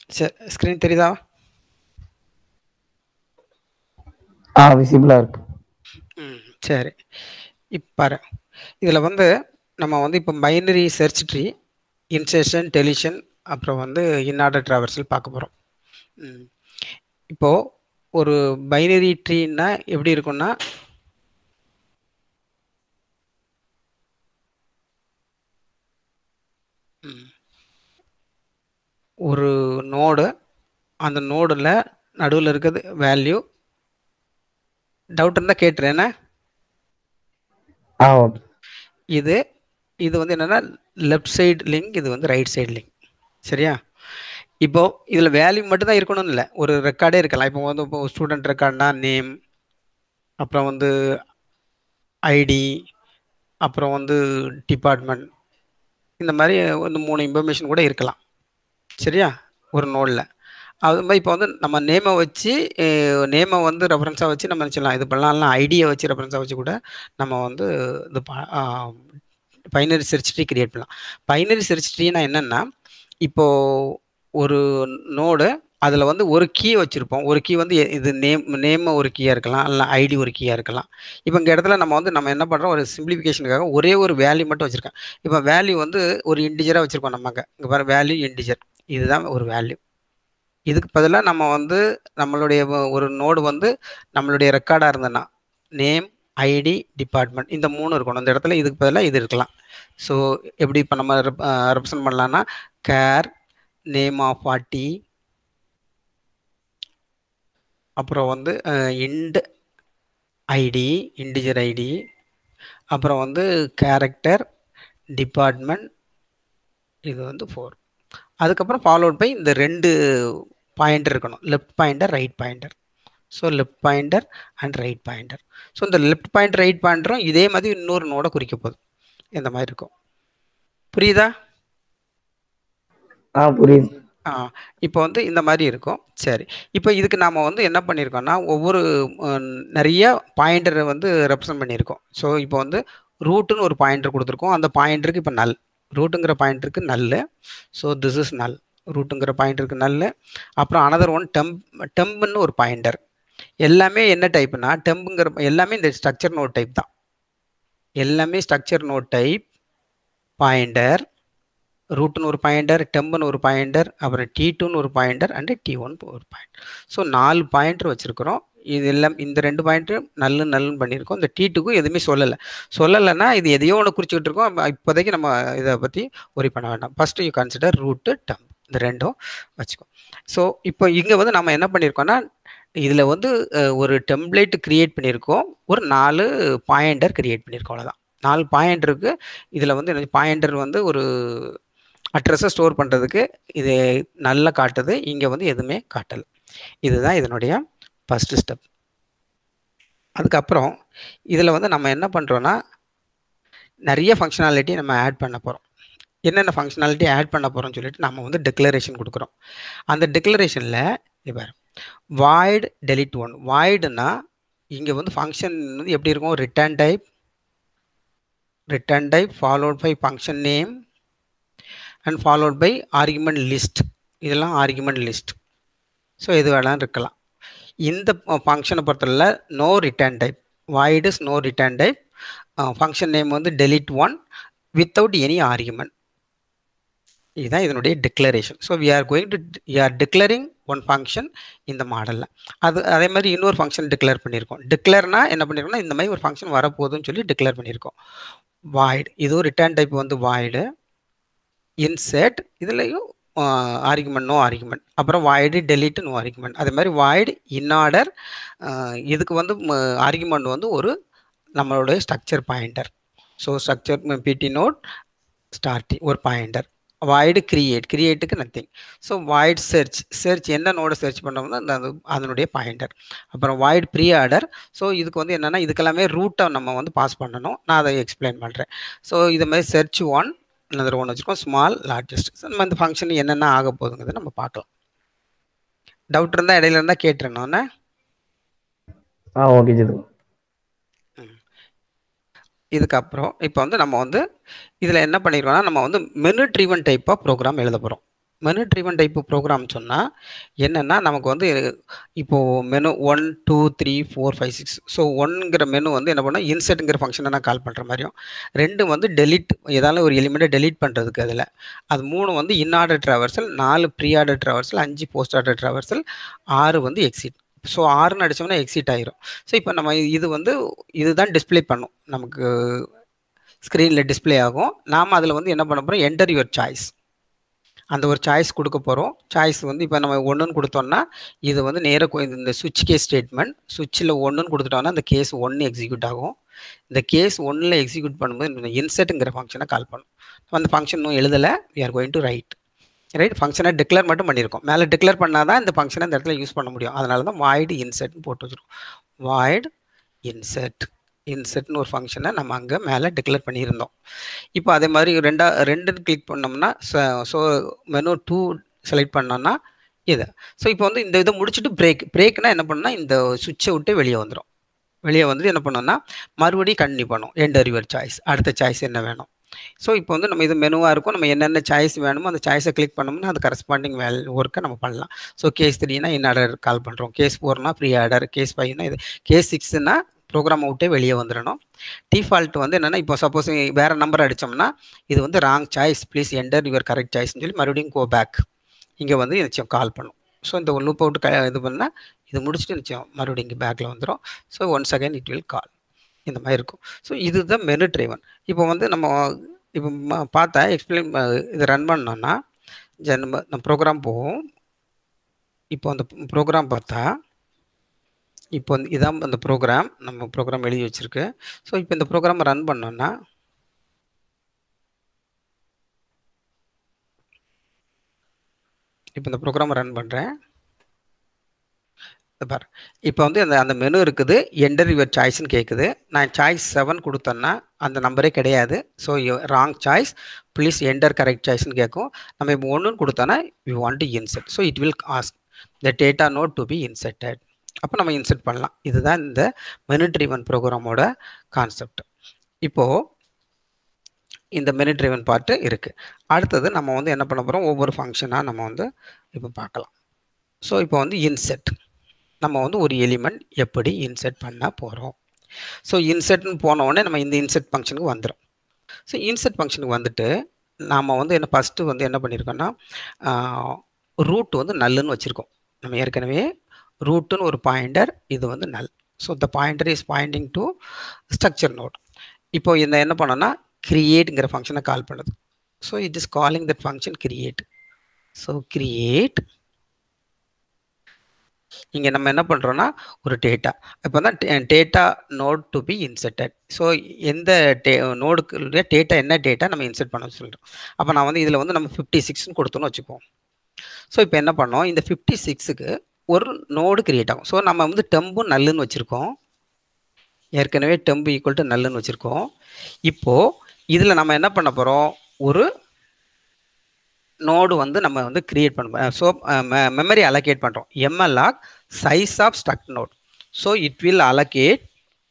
சரி ஸ்க்ரீன் தெரியுதா ஆ விசிபிளாக இருக்கு ம் சரி இப்போ பாரு இதில் வந்து நம்ம வந்து இப்போ binary search tree insertion deletion அப்புறம் வந்து இன்ஆர்டர் ட்ராவர்சல் பார்க்க போகிறோம் இப்போது ஒரு பைனரி ட்ரீன்னா எப்படி இருக்கும்னா ம். ஒரு நோடு அந்த நோடில் நடுவில் இருக்கிறது வேல்யூ டவுட் இருந்தால் கேட்டுரு என்ன ஆ ஓகே இது இது வந்து என்னென்னா லெஃப்ட் சைடு லிங்க் இது வந்து ரைட் சைடு லிங்க் சரியா இப்போ இதில் வேல்யூ மட்டும் தான் இருக்கணும்னு இல்லை ஒரு ரெக்கார்டே இருக்கலாம் இப்போ வந்து இப்போ ஸ்டூடெண்ட் ரெக்கார்ட்னா நேம் அப்புறம் வந்து ஐடி அப்புறம் வந்து டிபார்ட்மெண்ட் இந்த மாதிரி வந்து மூணு இன்ஃபர்மேஷன் கூட இருக்கலாம் சரியா ஒரு நோடில் அது மாதிரி இப்போ வந்து நம்ம நேமை வச்சு நேமை வந்து ரெஃபரன்ஸாக வச்சு நம்ம நினச்சிடலாம் இது பண்ணலாம் ஐடியை வச்சு ரெஃபரன்ஸாக வச்சு கூட நம்ம வந்து இது பைனரி சர்ச் ட்ரீ கிரியேட் பண்ணலாம் பைனரி சர்ச் ட்ரீனா என்னென்னா இப்போது ஒரு நோடு அதில் வந்து ஒரு கீ வச்சுருப்போம் ஒரு கீ வந்து எ- இது நேம் நேம் ஒரு கீயாக இருக்கலாம் இல்லை ஐடி ஒரு கீயாக இருக்கலாம் இப்போ இங்கே இடத்துல நம்ம வந்து நம்ம என்ன பண்ணுறோம் ஒரு சிம்பிளிஃபிகேஷனுக்காக ஒரே ஒரு வேல்யூ மட்டும் வச்சுருக்கேன் இப்போ வேல்யூ வந்து ஒரு இன்டிஜராக வச்சுருக்கோம் நமக்கு இங்கே பாரு வேல்யூ இன்டிஜர் இதுதான் ஒரு வேல்யூ இதுக்கு பதிலாக நம்ம வந்து நம்மளுடைய வ- ஒரு நோடு வந்து நம்மளுடைய ரெக்கார்டாக இருந்ததுன்னா நேம் ஐடி டிபார்ட்மெண்ட் இந்த மூணு இருக்கணும் இந்த இடத்துல இதுக்கு பதிலாக இது இருக்கலாம் ஸோ எப்படி இப்போ நம்ம ரெப்ரசன்ட் பண்ணலான்னா கேர் நேம் ஆஃப் பார்ட்டி அப்புறம் வந்து இண்ட் ஐடி இண்டிஜர் ஐடி அப்புறம் வந்து கேரக்டர் டிபார்ட்மெண்ட் இது வந்து ஃபோர் அதுக்கப்புறம் ஃபாலோட் பை இந்த ரெண்டு பாயிண்டர் இருக்கணும் left pointer right pointer so left pointer and right pointer so இந்த லெஃப்ட் பாயிண்ட் ரைட் பாயிண்டரும் இதே மாதிரி இன்னொரு நோட குறிக்க போகுது இந்த மாதிரி இருக்கும் புரியுதா ஆ புரியுது ஆ இப்போ வந்து இந்த மாதிரி இருக்கும் சரி இப்போ இதுக்கு நாம் வந்து என்ன பண்ணியிருக்கோம்னா ஒவ்வொரு அஹ், நிறைய பாயிண்டரை வந்து ரெப்ரசன்ட் பண்ணியிருக்கோம் ஸோ இப்போ வந்து ரூட்டுன்னு ஒரு பாயிண்டர் கொடுத்துருக்கோம் அந்த பாயிண்டருக்கு இப்போ நல் ரூட்டுங்கிற பாயிண்டருக்கு null so this is null ரூட்டுங்கிற பாயிண்டருக்கு நல்லு அப்புறம் அனதர் ஒன் டெம்ப் டெம்புன்னு ஒரு பாயிண்டர் எல்லாமே என்ன டைப்னா டெம்புங்கிற எல்லாமே இந்த ஸ்ட்ரக்சர் நோட் டைப் தான் எல்லாமே ஸ்ட்ரக்சர் நோட் டைப் பாயிண்டர் ரூட்னு ஒரு பாயிண்டர் டெம்புன்னு ஒரு பாயிண்டர் அப்புறம் டி டூன்னு ஒரு பாயிண்டர் அண்டு டி ஒன் ஒரு பாயிண்ட் ஸோ நாலு பாயிண்டர் வச்சுருக்கிறோம் இது எல்லாம் இந்த ரெண்டு பாயிண்ட்டும் நல்லு நல்லுன்னு பண்ணியிருக்கோம் இந்த டி டூக்கும் எதுவுமே சொல்லலை சொல்லலைன்னா இது எதையோ ஒன்று குறிச்சிக்கிட்டு இருக்கோம் அப்ப இப்போதைக்கு நம்ம இதை பற்றி ஒரி பண்ண வேண்டாம் first you consider root temp இந்த ரெண்டும் வச்சுக்கோ ஸோ இப்போ இங்கே வந்து நம்ம என்ன பண்ணியிருக்கோம்னா இதில் வந்து அஹ், ஒரு டெம்ப்ளேட் கிரியேட் பண்ணியிருக்கோம் ஒரு நாலு பாயிண்டர் கிரியேட் பண்ணியிருக்கோம் அவ்வளோதான் நாலு பாயிண்டருக்கு இதில் வந்து பாயிண்டர் வந்து ஒரு அட்ரஸை ஸ்டோர் பண்ணுறதுக்கு இது நல்லா காட்டுது இங்கே வந்து எதுவுமே காட்டலை இதுதான் இதனுடைய ஃபஸ்ட்டு ஸ்டெப் அதுக்கப்புறம் இதில் வந்து நம்ம என்ன பண்ணுறோன்னா நிறைய ஃபங்க்ஷனாலிட்டி நம்ம ஆட் பண்ண போகிறோம் என்னென்ன ஃபங்க்ஷனாலிட்டி ஆட் பண்ண போகிறோம்னு சொல்லிட்டு நம்ம வந்து டிக்ளரேஷன் கொடுக்குறோம் அந்த டிக்ளரேஷனில் இப்போ வாய்டு டெலிட் ஒன் வாய்டுனா இங்கே வந்து ஃபங்க்ஷன் வந்து எப்படி இருக்கும் return type return type followed by function name and followed by argument list இதெல்லாம் ஆர்குமெண்ட் லிஸ்ட் ஸோ எது வேணாலும் இருக்கலாம் இந்த ஃபங்க்ஷனை பொறுத்தவரை no return type void is no return type function name வந்து delete one without any argument இதுதான் இதனுடைய declaration so we are going to we are declaring one function இந்த மாடலில் அது அதே மாதிரி இன்னொரு ஃபங்க்ஷன் டிக்ளேர் பண்ணியிருக்கோம் டிக்ளேர்னா என்ன பண்ணியிருக்கோம்னா இந்த மாதிரி ஒரு ஃபங்க்ஷன் வரப்போகுதுன்னு சொல்லி டிக்ளேர் பண்ணியிருக்கோம் வாய்டு இதுவும் ரிட்டர்ன் டைப் வந்து வாய்டு இன்செட் இதுலேயும் ஆர்குமெண்ட் நோ ஆர்குமெண்ட் அப்புறம் வாய்டு டெலிட் நோ ஆர்குமெண்ட் அதே மாதிரி வாய்டு இன்ஆர்டர் இதுக்கு வந்து ஆர்குமெண்ட் வந்து ஒரு நம்மளுடைய structure pointer so structure BT node star T ஒரு பாயிண்டர் வாய்டு கிரியேட் கிரியேட்டுக்கு nothing so void search search என்ன நோட சர்ச் பண்ணோம்னா அந்த அது- அதனுடைய பாயிண்டர் அப்புறம் வாய்ட் ப்ரீ ஆர்டர் ஸோ இதுக்கு வந்து என்னென்னா இதுக்கெல்லாமே ரூட்டை நம்ம வந்து பாஸ் பண்ணணும் நான் அதை எக்ஸ்பிளைன் பண்ணுறேன் ஸோ இது மாதிரி சர்ச் ஒன் another ஒன்று வச்சுருக்கோம் ஸ்மால் லார்ஜஸ்ட் நம்ம இந்த ஃபங்க்ஷன் என்னென்ன ஆக போகுதுங்கிறத நம்ம பார்க்கலாம் டவுட் இருந்தால் இடையில இருந்தால் கேட்டுருந்தோன்னே ஆ ஓகே ஜிது இதுக்கப்புறம் இப்போ வந்து நம்ம வந்து இதில் என்ன பண்ணியிருக்கோம்னா நம்ம வந்து மெனு ட்ரிவன் டைப்பாக ப்ரோக்ராம் எழுத போகிறோம் மெனு ட்ரிவன் டைப் ப்ரோக்ராம் சொன்னால் என்னென்னா நமக்கு வந்து இப்போது menu one two three four five six so ஒன்ங்கிற மெனு வந்து என்ன பண்ணால் இன்செட்டுங்கிற ஃபங்க்ஷனை நான் கால் பண்ணுற மாதிரியும் ரெண்டு வந்து டெலிட் ஏதாவது ஒரு எலிமெண்ட்டை டெலிட் பண்ணுறதுக்கு அதில் அது மூணு வந்து இன் ஆர்டர் ட்ராவர்சல் நாலு ப்ரீ ஆர்டர் ட்ராவர்சல் அஞ்சு போஸ்ட் ஆர்டர் ட்ராவர்சல் ஆறு வந்து எக்ஸிட் ஸோ ஆறுன்னு அடித்தோம்னா எக்ஸிட் ஆயிரும் ஸோ இப்போ நம்ம இது வந்து இதுதான் டிஸ்பிளே பண்ணும் நமக்கு ஸ்க்ரீனில் டிஸ்பிளே ஆகும் நாம் அதில் வந்து என்ன பண்ண போகிறோம் என்டர் யுவர் சாய்ஸ் அந்த ஒரு சாய்ஸ் கொடுக்க போகிறோம் சாய்ஸ் வந்து இப்போ நம்ம ஒன்றுன்னு கொடுத்தோம்னா இது வந்து நேராக இந்த சுவிட்ச் கேஸ் ஸ்டேட்மெண்ட் சுவிட்சில் ஒன்றுன்னு கொடுத்துட்டோம்னா அந்த கேஸ் ஒன்று எக்ஸிக்யூட் ஆகும் இந்த கேஸ் ஒன்றில் எக்ஸிக்யூட் பண்ணும்போது இந்த இன்செட்டுங்கிற ஃபங்க்ஷனை கால் பண்ணும் அந்த ஃபங்க்ஷன் இன்னும் எழுதலை we are going to write write ஃபங்க்ஷனை டிக்ளேர் மட்டும் பண்ணியிருக்கோம் மேலே டிக்ளேர் பண்ணால் தான் இந்த ஃபங்க்ஷனை இந்த இடத்துல யூஸ் பண்ண முடியும் அதனால தான் வாய்டு இன்செட்னு போட்டு வச்சுருக்கோம் வாய்டு இன்செட் இன்செட்னு ஒரு ஃபங்க்ஷனை நம்ம அங்கே மேலே டிக்ளேர் பண்ணியிருந்தோம் இப்போ அதே மாதிரி ரெண்டா ரெண்டுன்னு கிளிக் பண்ணோம்னா ஸோ மெனு டூ செலக்ட் பண்ணோம்னா இது ஸோ இப்போ வந்து இந்த இதை முடிச்சுட்டு பிரேக் பிரேக்னா என்ன பண்ணால் இந்த சுவிட்சை விட்டு வெளியே வந்துடும் வெளியே வந்துட்டு என்ன பண்ணோம்னா மறுபடியும் கண்டினியூ பண்ணும் என்டர் யுவர் சாய்ஸ் அடுத்த சாய்ஸ் என்ன வேணும் ஸோ இப்போ வந்து நம்ம இது மெனுவாக இருக்கும் நம்ம என்னென்ன சாய்ஸ் வேணுமோ அந்த சாய்ஸை கிளிக் பண்ணோம்னா அது கரஸ்பாண்டிங் வேல் ஒர்க்கை நம்ம பண்ணலாம் ஸோ கேஸ் த்ரீனா இன் ஆர்டர் கால் பண்ணுறோம் கேஸ் ஃபோர்னா ஃப்ரீ ஆர்டர் கேஸ் ஃபைவ்னா இது கேஸ் சிக்ஸ்னா ப்ரோக்ராம் விட்டே வெளியே வந்துடணும் டிஃபால்ட் வந்து என்னென்னா இப்போ சப்போஸ் வேறு நம்பர் அடித்தோம்னா இது வந்து wrong choice please enter your correct சாய்ஸ்னு சொல்லி மறுபடியும் கோ பேக் இங்கே வந்து நிச்சயம் கால் பண்ணும் ஸோ இந்த லூப் அவுட் க இது பண்ணால் இது முடிச்சுட்டு நிச்சயம் மறுபடியும் இங்கே பேக்கில் வந்துடும் so once again it will call இந்த மாதிரி இருக்கும் ஸோ இதுதான் மெனு ட்ரைவன் இப்போ வந்து நம்ம இப்போ பார்த்தா எக்ஸ்பிளைன் இதை ரன் பண்ணோன்னா நம்ம நம்ம ப்ரோக்ராம் போவோம் இப்போ அந்த ப்ரோக்ராம் பார்த்தா இப்போ வந்து இதான் அந்த ப்ரோக்ராம் நம்ம ப்ரோக்ராம் எழுதி வச்சுருக்கு ஸோ இப்போ இந்த ப்ரோக்ராம் ரன் பண்ணோன்னா இப்போ இந்த ப்ரோக்ராம் ரன் பண்ணுறேன் பார் இப்போ வந்து அந்த அந்த மெனு இருக்குது என்டர் யுவர் சாய்ஸ்னு கேட்குது நான் சாய்ஸ் செவன் கொடுத்தேன்னா அந்த நம்பரே கிடையாது so wrong choice please enter correct சாய்ஸ்னு கேட்கும் நம்ம இப்போ ஒன்றுன்னு கொடுத்தோன்னா you want to insert so it will ask the data node to be inserted அப்போ நம்ம இன்செர்ட் பண்ணலாம் இதுதான் இந்த மெனு ட்ரிவன் ப்ரோக்ராமோட கான்செப்ட் இப்போது இந்த மெனு ட்ரிவன் பார்ட்டு இருக்குது அடுத்தது நம்ம வந்து என்ன பண்ண போகிறோம் ஒவ்வொரு ஃபங்க்ஷனாக நம்ம வந்து இப்போ பார்க்கலாம் ஸோ இப்போ வந்து இன்செட் நம்ம வந்து ஒரு எலிமெண்ட் எப்படி இன்செர்ட் பண்ண போகிறோம் ஸோ இன்செட்னு போனோடனே நம்ம இந்த இன்செர்ட் ஃபங்க்ஷனுக்கு வந்துடும் ஸோ இன்செர்ட் ஃபங்க்ஷனுக்கு வந்துட்டு நாம் வந்து என்ன ஃபஸ்ட்டு வந்து என்ன பண்ணியிருக்கோன்னா ரூட் வந்து நல்லுன்னு வச்சுருக்கோம் நம்ம ஏற்கனவே ரூட்டுன்னு ஒரு பாயிண்டர் இது வந்து null so the pointer is pointing to structure node இப்போ இந்த என்ன பண்ணோன்னா கிரியேட்டுங்கிற ஃபங்க்ஷனை கால் பண்ணுது so it is calling that function create so create இங்கே நம்ம என்ன பண்ணுறோன்னா ஒரு டேட்டா இப்போ தான் data node to be inserted so எந்த டே நோடுக்கு டேட்டா என்ன டேட்டா நம்ம இன்செர்ட் பண்ண சொல்கிறோம் அப்போ நான் வந்து இதில் வந்து நம்ம ஃபிஃப்டி சிக்ஸ்னு கொடுத்தோன்னு வச்சுக்குவோம் ஸோ இப்போ என்ன பண்ணோம் இந்த ஃபிஃப்டி சிக்ஸுக்கு ஒரு நோடு கிரியேட் ஆகும் ஸோ நம்ம வந்து டெம்பும் நல்லுன்னு வச்சுருக்கோம் ஏற்கனவே டெம்பு ஈக்குவல் டு நல்லுன்னு வச்சுருக்கோம் இப்போது இதில் நம்ம என்ன பண்ண போகிறோம் ஒரு நோடு வந்து நம்ம வந்து கிரியேட் பண்ண ஸோ மெமரி அலோகேட் பண்ணுறோம் malloc size of struct node so it will allocate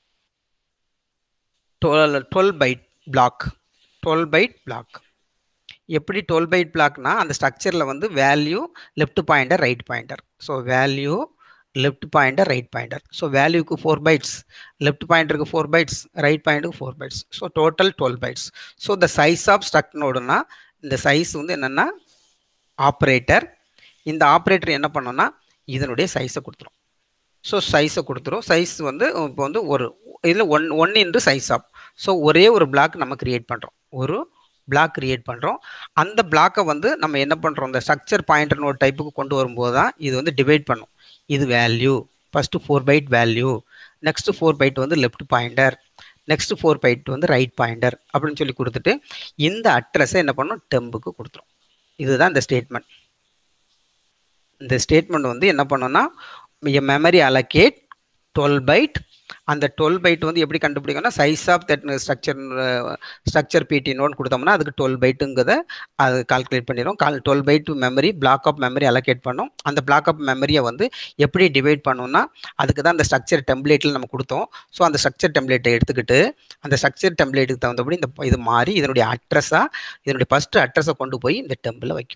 twelve twelve byte block twelve byte block எப்படி டுவெல் பைட் பிளாக்னா அந்த ஸ்ட்ரக்சரில் வந்து value left pointer right pointer so value left pointer right pointer so வேல்யூக்கு four bytes left பாயிண்டருக்கு four bytes right பாயிண்ட்டுக்கு four bytes so total twelve bytes so the size of struct நோடுனா இந்த size வந்து என்னென்னா ஆப்ரேட்டர் இந்த operator என்ன பண்ணோன்னா இதனுடைய சைஸை கொடுத்துரும் ஸோ சைஸை கொடுத்துரும் சைஸ் வந்து இப்போ வந்து ஒரு இதில் one one into size of so ஒரே ஒரு பிளாக் நம்ம கிரியேட் பண்ணுறோம் ஒரு பிளாக் கிரியேட் பண்ணுறோம் அந்த பிளாக்கை வந்து நம்ம என்ன பண்ணுறோம் இந்த ஸ்ட்ரக்சர் பாயிண்டர் நோட் டைப்புக்கு கொண்டு வரும்போது தான் இது வந்து டிவைட் பண்ணும் இது value first four byte value next four byte வந்து left pointer next four byte வந்து ரைட் பாயிண்டர் அப்படின்னு சொல்லி கொடுத்துட்டு இந்த அட்ரஸை என்ன பண்ணும் டெம்புக்கு கொடுத்துரும் இதுதான் இந்த ஸ்டேட்மெண்ட் இந்த ஸ்டேட்மெண்ட் வந்து என்ன பண்ணோம்னா மெமரி அலோகேட் டுவெல் பைட் அந்த டுவெல் பைட் வந்து எப்படி கண்டுபிடிக்கணும்னா size of that structure structure BT node கொடுத்தோம்னா அதுக்கு டுவெல் பைட்டுங்கிறத அது கால்குலேட் பண்ணிடும் call twelve byte memory block of memory allocate பண்ணும் அந்த பிளாக் ஆஃப் மெமரியை வந்து எப்படி டிவைட் பண்ணோம்னா அதுக்கு தான் அந்த ஸ்ட்ரக்சர் டெம்ப்ளேட்டில் நம்ம கொடுத்தோம் ஸோ அந்த ஸ்ட்ரக்சர் டெம்ப்ளேட்டை எடுத்துக்கிட்டு அந்த ஸ்ட்ரக்சர் டெம்ப்ளேட்டுக்கு தகுந்தபடி இந்த இது மாறி இதனுடைய அட்ரஸாக இதனுடைய ஃபஸ்ட்டு அட்ரஸை கொண்டு போய் இந்த டெம்பிளில் வைக்கும்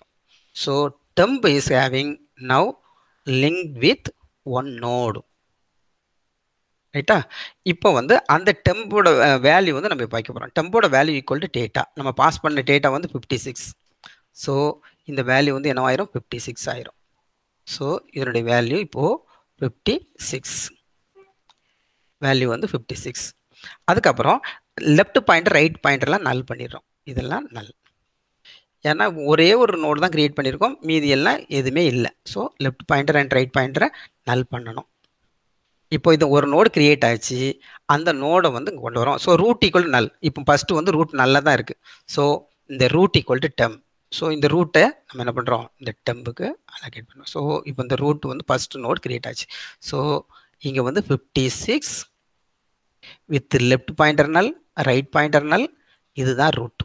so temp is having now link with one node ரைட்டா இப்போ வந்து அந்த டெம்போட வேல்யூ வந்து நம்ம வைக்க போகிறோம் டெம்போட வேல்யூ ஈக்குவல் டு டேட்டா நம்ம பாஸ் பண்ண டேட்டா வந்து ஃபிஃப்டி சிக்ஸ் ஸோ இந்த வேல்யூ வந்து என்னவாயிரும் ஃபிஃப்டி சிக்ஸ் ஆயிரும் ஸோ இதனுடைய வேல்யூ இப்போது ஃபிஃப்டி சிக்ஸ் வேல்யூ வந்து ஃபிஃப்டி சிக்ஸ் அதுக்கப்புறம் லெஃப்ட் பாயிண்டர் ரைட் பாயிண்டர்லாம் நல் பண்ணிடுறோம் இதெல்லாம் நல் ஏன்னா ஒரே ஒரு நோடு தான் கிரியேட் பண்ணியிருக்கோம் மீதி எல்லாம் எதுவுமே இல்லை so left pointer and right பாயிண்டரை நல் பண்ணணும் இப்போ இது ஒரு நோடு கிரியேட் ஆச்சு அந்த நோடை வந்து இங்கே கொண்டு வரோம் ஸோ ரூட் ஈக்குவல் நல் இப்போ ஃபஸ்ட்டு வந்து ரூட் நல்லா தான் இருக்குது ஸோ இந்த root equal to temp so இந்த ரூட்டை நம்ம என்ன பண்ணுறோம் இந்த டெம்புக்கு அலோகேட் பண்ணுறோம் ஸோ இப்போ இந்த ரூட் வந்து ஃபஸ்ட்டு நோட் கிரியேட் ஆச்சு ஸோ இங்கே வந்து fifty six with left pointer null right pointer null இதுதான் ரூட்